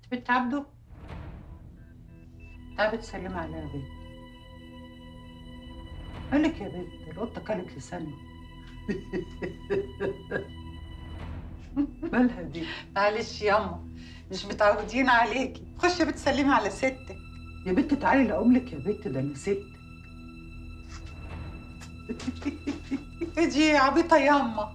بنت عبده تعبت تسلم عليها يا بنت مالك يا بنت القطة كلت لسانها مالها دي معلش ياما مش متعودين عليكي خشي بتسلمي على ستك يا بنت تعالي لأقوم لك يا بنت ده انا ست دي عبيطة ياما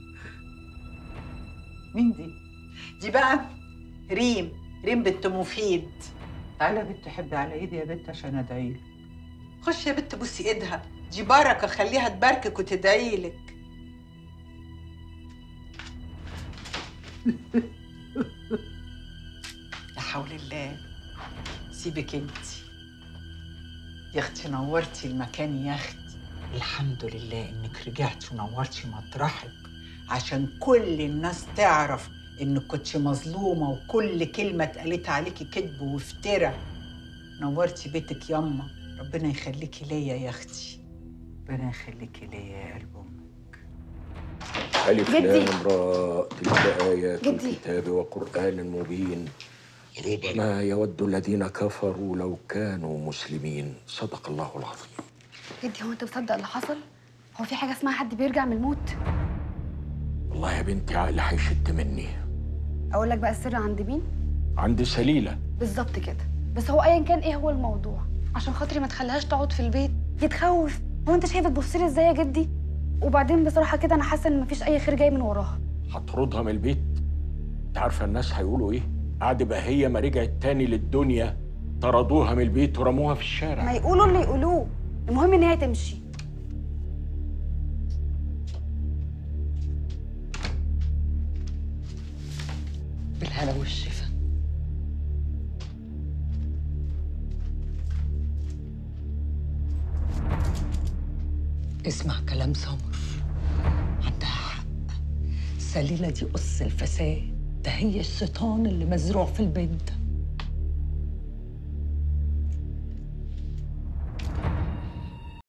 مين دي؟ دي بقى ريم ريم بنت مفيد تعالي يا بنت حبي على ايدي يا بنت عشان ادعي لك خشي يا بنت بوسي ايدها دي بركة خليها تباركك وتدعي لك لا حول الله سيبك انتي يا اختي نورتي المكان يا اختي الحمد لله انك رجعتي ونورتي مطرحك عشان كل الناس تعرف انك كنتي مظلومه وكل كلمه اتقالت عليكي كذب وافترا نورتي بيتك ياما ربنا يخليكي ليا يا اختي ربنا يخليكي ليا يا قلب امك ألف جدي. لام راء تلك آيات جدي. الكتاب وقرآن مبين ما يود الذين كفروا لو كانوا مسلمين صدق الله العظيم جدي هو انت مصدق اللي حصل؟ هو في حاجة اسمها حد بيرجع من الموت؟ والله يا بنتي عقلي هيشد مني اقول لك بقى السر عند مين؟ عند سليلة بالظبط كده بس هو ايا كان ايه هو الموضوع عشان خاطري ما تخليهاش تقعد في البيت دي تخوف هو انت شايفه تبص لي ازاي يا جدي؟ وبعدين بصراحة كده انا حاسة ان مفيش اي خير جاي من وراها هطردها من البيت انت عارفة الناس هيقولوا ايه قعد بقى هي ما رجعت تاني للدنيا طردوها من البيت ورموها في ما الشارع يقولوا اللي يقولوه المهم ان هي تمشي بالهلا والشفا اسمع كلام سمر عندها حق سليلة دي قص الفساد ده هي الشيطان اللي مزروع في البيت ده